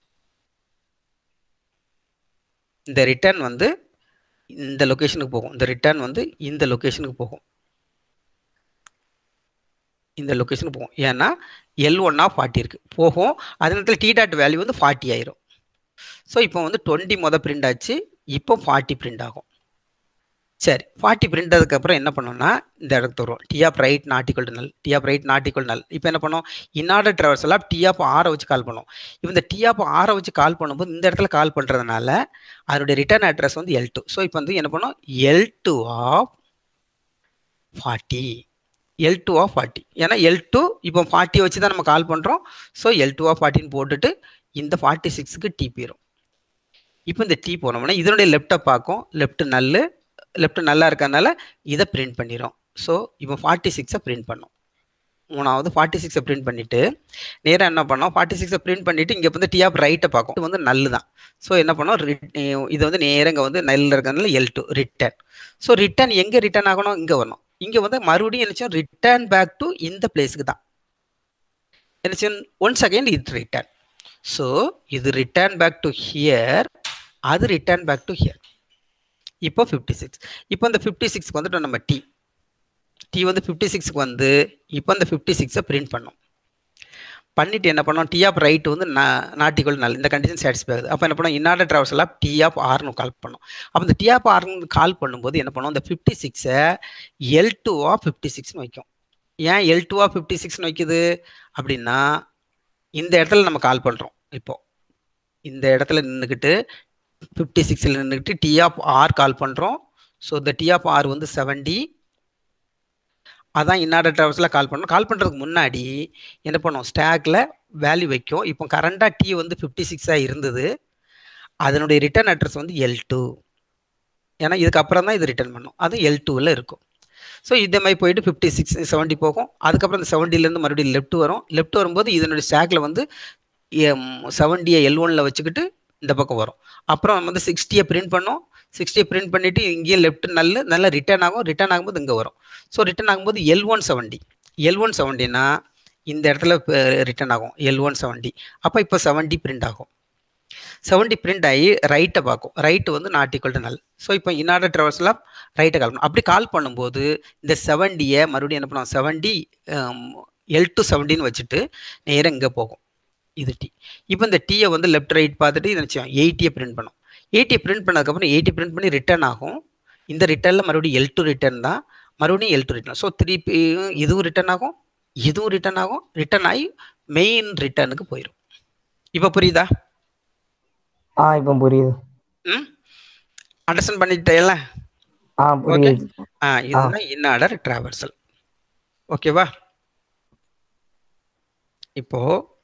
இந்த ரிட்டர்ன் வந்து இந்த லொக்கேஷனுக்கு போகும் இந்த ரிட்டர்ன் வந்து இந்த லொக்கேஷனுக்கு போகும் இந்த லொக்கேஷனுக்கு போகும் ஏன்னா எல் ஒன்னா ஃபார்ட்டி இருக்குது போகும் அதே நேரத்தில் டி டாட் வேல்யூ வந்து ஃபார்ட்டி ஆயிரும் ஸோ இப்போ வந்து டுவெண்ட்டி மொதல் பிரிண்ட் ஆச்சு இப்போ ஃபார்ட்டி பிரிண்ட் ஆகும் சரி ஃபார்ட்டி பிரிண்ட் அதுக்கப்புறம் என்ன பண்ணோம்னா இந்த இடத்துக்கு வருவோம் T of right not equal null T of right not equal null இப்போ என்ன பண்ணோம் இன்னார்டர் ட்ராவல்ஸ் டி ஆஃப் ஆரை வச்சு கால் பண்ணோம் இப்போ இந்த டி ஆஃப் ஆரை வச்சு கால் பண்ணும்போது இந்த இடத்துல கால் பண்ணுறதுனால அதனுடைய ரிட்டர்ன் அட்ரஸ் வந்து எல் டூ ஸோ இப்போ வந்து என்ன பண்ணோம் L two of forty L two of forty ஏன்னா எல் டூ இப்போ ஃபார்ட்டியை வச்சு தான் நம்ம கால் பண்ணுறோம் ஸோ எல் டூ ஆஃப் ஃபார்ட்டின்னு போட்டுட்டு இந்த ஃபார்ட்டி சிக்ஸுக்கு டி போயிடும் இப்போ இந்த டி போனோம்னா இதனுடைய லெஃப்ட்டை பார்க்கும் லெஃப்ட் நல்லு லெஃப்ட் நல்லா இருக்கறனால இதை பிரிண்ட் பண்ணிடும் ஸோ இப்போ ஃபார்ட்டி சிக்ஸை பிரிண்ட் பண்ணோம் மூணாவது ஃபார்ட்டி சிக்ஸை பிரிண்ட் பண்ணிவிட்டு நேராக என்ன பண்ணோம் ஃபார்ட்டி சிக்ஸை பிரிண்ட் பண்ணிவிட்டு இங்கே வந்து டி ஆஃப் ரைட்டை பார்க்கும் இது வந்து நல்லு தான் ஸோ என்ன பண்ணோம் இது வந்து நேராக இங்கே வந்து நெல் இருக்கிறதுனால L two return so return எங்கே ரிட்டர்ன் ஆகணும் இங்கே வரணும் இங்கே வந்து மறுபடியும் என்னச்சோம் ரிட்டர்ன் பேக் டு இந்த பிளேஸுக்கு தான் என்னச்சோம் ஒன் செகண்ட் இது ரிட்டர்ன் ஸோ இது ரிட்டர்ன் பேக் டு ஹியர் அது ரிட்டர்ன் பேக் டு ஹியர் இப்போ ஃபிஃப்டி சிக்ஸ் இப்போ இந்த ஃபிஃப்டி சிக்ஸ்க்கு வந்துட்டு நம்ம டி டி வந்து ஃபிஃப்டி சிக்ஸ்க்கு வந்து இப்போ இந்த ஃபிஃப்டி சிக்ஸை பிரிண்ட் பண்ணோம் பண்ணிட்டு என்ன பண்ணோம் டி ஆஃப் ரைட் வந்து நாட்டிக்கல் நல் இந்த கண்டிஷன் சாட்டிஸ்ஃபை ஆகுது அப்போ என்ன பண்ணோம் இன்னார்டர் ட்ராவல்ஸ் எல்லாம் டி ஆஃப் ஆர்னு கால் பண்ணோம் அப்போ இந்த டி ஆஃப் ஆர்னு கால் பண்ணும்போது என்ன பண்ணோம் இந்த ஃபிஃப்டி சிக்ஸை எல் டூ ஆஃப் ஃபிஃப்டி சிக்ஸ்னு வைக்கும் ஏன் எல் டூ ஆஃப் ஃபிஃப்டி சிக்ஸ்னு வைக்குது அப்படின்னா இந்த இடத்துல நம்ம கால் பண்ணுறோம் இப்போ இந்த இடத்துல நின்றுக்கிட்டு ஃபிஃப்டி சிக்ஸில் நின்றுக்கிட்டு டி ஆஃப் ஆர் கால் பண்ணுறோம் ஸோ இந்த டி ஆஃப் ஆர் வந்து செவன்டி அதான் இன்னார்டர் ட்ராவல்ஸில் கால் பண்ணோம் கால் பண்ணுறதுக்கு முன்னாடி என்ன பண்ணோம் ஸ்டாக்ல வேல்யூ வைக்கும் இப்போ கரண்டாக டி வந்து ஃபிஃப்டி சிக்ஸாக இருந்தது அதனுடைய ரிட்டர்ன் அட்ரஸ் வந்து எல் டூ ஏன்னா இதுக்கப்புறம் தான் இது ரிட்டர்ன் பண்ணும் அது எல் டூவில் இருக்கும் ஸோ இதே மாதிரி போயிட்டு ஃபிஃப்டி சிக்ஸ் செவன்ட்டி போகும் அதுக்கப்புறம் இந்த செவன்ட்டிலேருந்து மறுபடியும் லெஃப்ட் வரும் லெஃப்ட் வரும்போது இதனுடைய ஸ்டாக்ல வந்து செவன்ட்டியை எல் ஒனில் வச்சுக்கிட்டு இந்த பக்கம் வரும் அப்புறம் வந்து சிக்ஸ்டியை பிரிண்ட் பண்ணோம் சிக்ஸ்டியை பிரிண்ட் பண்ணிவிட்டு இங்கேயும் லெஃப்ட் நல்ல நல்லா ரிட்டர்ன் ஆகும் ரிட்டர்ன் ஆகும்போது இங்கே வரும் ஸோ ரிட்டர்ன் ஆகும்போது L one seventy L one செவன்ட்டினா இந்த இடத்துல ரிட்டர்ன் ஆகும் எல் ஒன் செவன்ட்டி அப்போ இப்போ செவன்ட்டி பிரிண்ட் ஆகும் செவன்ட்டி பிரிண்ட் ஆகி ரைட்டை பார்க்கும் ரைட்டு வந்து not equal to null so இப்போ இன்னார்டர் ட்ராவல்ஸில் ரைட்டை கால் பண்ணும் அப்படி கால் பண்ணும்போது இந்த செவன்டியை மறுபடியும் என்ன பண்ணுவோம் செவன்டி எல் டு செவன்டின்னு வச்சுட்டு நேராக இங்கே போகும் இது டி இப்போ இந்த டீயை வந்து லெஃப்ட் ரைட் பார்த்துட்டு இதை நினச்சோம் எயிட்டியை பிரிண்ட் பண்ணும் எயிட்டியை பிரிண்ட் பண்ணதுக்கப்புறம் எயிட்டி பிரிண்ட் பண்ணி ரிட்டர்ன் ஆகும் இந்த ரிட்டர்னில் மறுபடியும் எல் டு ரிட்டர்ன் தான் மறுபடியும் L two return so three இதுவும் ரிட்டர்ன் ஆகும் இதுவும் ரிட்டர்ன் ஆகும் ரிட்டர்ன் ஆகி மெயின் ரிட்டர்னுக்கு போயிடும் இப்போ புரியுதா ஆ இப்போ புரியுது ம் அண்டர்ஸ்டாண்ட் பண்ணிட்டேல ஆ புரியுது ஆ இதுதான் இன்னார்டர் டிராவர்சல் ஓகேவா இப்போ